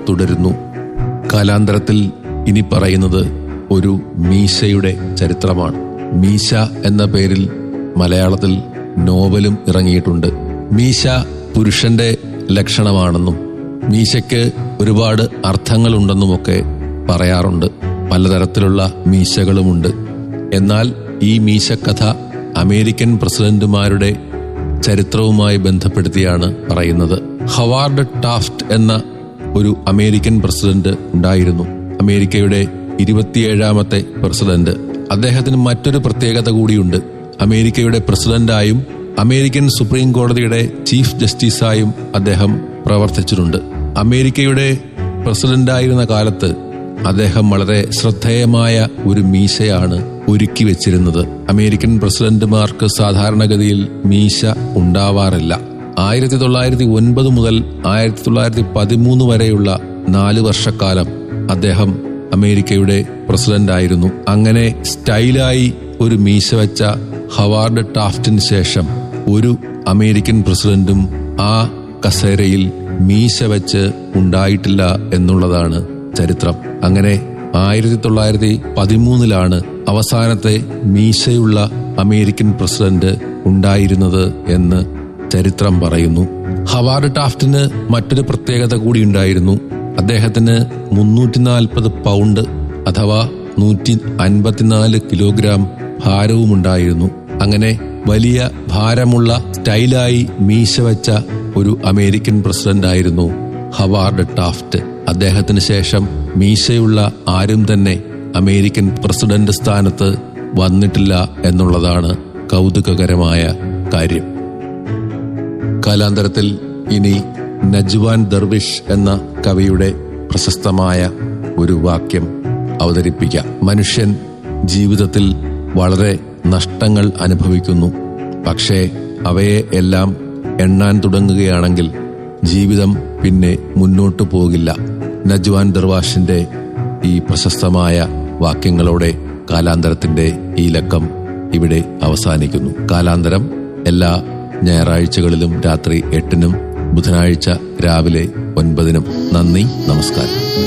തുടരുന്നു കാലാന്തരത്തിൽ ഇനി പറയുന്നത് ഒരു മീശയുടെ ചരിത്രമാണ് മീശ എന്ന പേരിൽ മലയാളത്തിൽ നോവലും ഇറങ്ങിയിട്ടുണ്ട് മീശ പുരുഷന്റെ ലക്ഷണമാണെന്നും മീശയ്ക്ക് ഒരുപാട് അർത്ഥങ്ങളുണ്ടെന്നുമൊക്കെ പറയാറുണ്ട് പലതരത്തിലുള്ള മീശകളുമുണ്ട് എന്നാൽ ഈ മീശക്കഥ അമേരിക്കൻ പ്രസിഡന്റുമാരുടെ ചരിത്രവുമായി ബന്ധപ്പെടുത്തിയാണ് പറയുന്നത് ഹവാർഡ് ടാഫ്റ്റ് എന്ന ഒരു അമേരിക്കൻ പ്രസിഡന്റ് ഉണ്ടായിരുന്നു അമേരിക്കയുടെ ഇരുപത്തിയേഴാമത്തെ പ്രസിഡന്റ് അദ്ദേഹത്തിന് മറ്റൊരു പ്രത്യേകത കൂടിയുണ്ട് അമേരിക്കയുടെ പ്രസിഡന്റായും അമേരിക്കൻ സുപ്രീം കോടതിയുടെ ചീഫ് ജസ്റ്റിസായും അദ്ദേഹം പ്രവർത്തിച്ചിട്ടുണ്ട് അമേരിക്കയുടെ പ്രസിഡന്റായിരുന്ന കാലത്ത് അദ്ദേഹം വളരെ ശ്രദ്ധേയമായ ഒരു മീശയാണ് ഒരുക്കി വെച്ചിരുന്നത് അമേരിക്കൻ പ്രസിഡന്റുമാർക്ക് സാധാരണഗതിയിൽ മീശ ഉണ്ടാവാറില്ല ആയിരത്തി തൊള്ളായിരത്തി ഒൻപത് മുതൽ ആയിരത്തി തൊള്ളായിരത്തി പതിമൂന്ന് വരെയുള്ള നാല് വർഷക്കാലം അദ്ദേഹം അമേരിക്കയുടെ പ്രസിഡന്റായിരുന്നു അങ്ങനെ സ്റ്റൈലായി ഒരു മീശ വെച്ച ഹവാർഡ് ടാഫ്റ്റിന് ശേഷം ഒരു അമേരിക്കൻ പ്രസിഡന്റും ആ കസേരയിൽ മീശ വെച്ച് ഉണ്ടായിട്ടില്ല എന്നുള്ളതാണ് ചരിത്രം അങ്ങനെ ആയിരത്തി തൊള്ളായിരത്തി പതിമൂന്നിലാണ് അവസാനത്തെ മീശയുള്ള അമേരിക്കൻ പ്രസിഡന്റ് ഉണ്ടായിരുന്നത് എന്ന് ചരിത്രം പറയുന്നു ഹവാർഡ് ടാഫ്റ്റിന് മറ്റൊരു പ്രത്യേകത കൂടി ഉണ്ടായിരുന്നു അദ്ദേഹത്തിന് മുന്നൂറ്റി നാൽപ്പത് പൗണ്ട് അഥവാ നൂറ്റി അൻപത്തിനാല് കിലോഗ്രാം ഭാരവുമുണ്ടായിരുന്നു അങ്ങനെ വലിയ ഭാരമുള്ള സ്റ്റൈലായി മീശ വെച്ച ഒരു അമേരിക്കൻ പ്രസിഡന്റ് ആയിരുന്നു ഹവാർഡ് ടാഫ്റ്റ് അദ്ദേഹത്തിന് ശേഷം മീശയുള്ള ആരും തന്നെ അമേരിക്കൻ പ്രസിഡന്റ് സ്ഥാനത്ത് വന്നിട്ടില്ല എന്നുള്ളതാണ് കൗതുകകരമായ കാര്യം കാലാന്തരത്തിൽ ഇനി നജ്വാൻ ദർവിഷ് എന്ന കവിയുടെ പ്രശസ്തമായ ഒരു വാക്യം അവതരിപ്പിക്കാം മനുഷ്യൻ ജീവിതത്തിൽ വളരെ നഷ്ടങ്ങൾ അനുഭവിക്കുന്നു പക്ഷേ അവയെ എല്ലാം എണ്ണാൻ തുടങ്ങുകയാണെങ്കിൽ ജീവിതം പിന്നെ മുന്നോട്ടു പോകില്ല നജ്വാൻ ദർവാഷിന്റെ ഈ പ്രശസ്തമായ വാക്യങ്ങളോടെ കാലാന്തരത്തിന്റെ ഈ ലക്കം ഇവിടെ അവസാനിക്കുന്നു കാലാന്തരം എല്ലാ ഞായറാഴ്ചകളിലും രാത്രി എട്ടിനും ബുധനാഴ്ച രാവിലെ ഒൻപതിനും നന്ദി നമസ്കാരം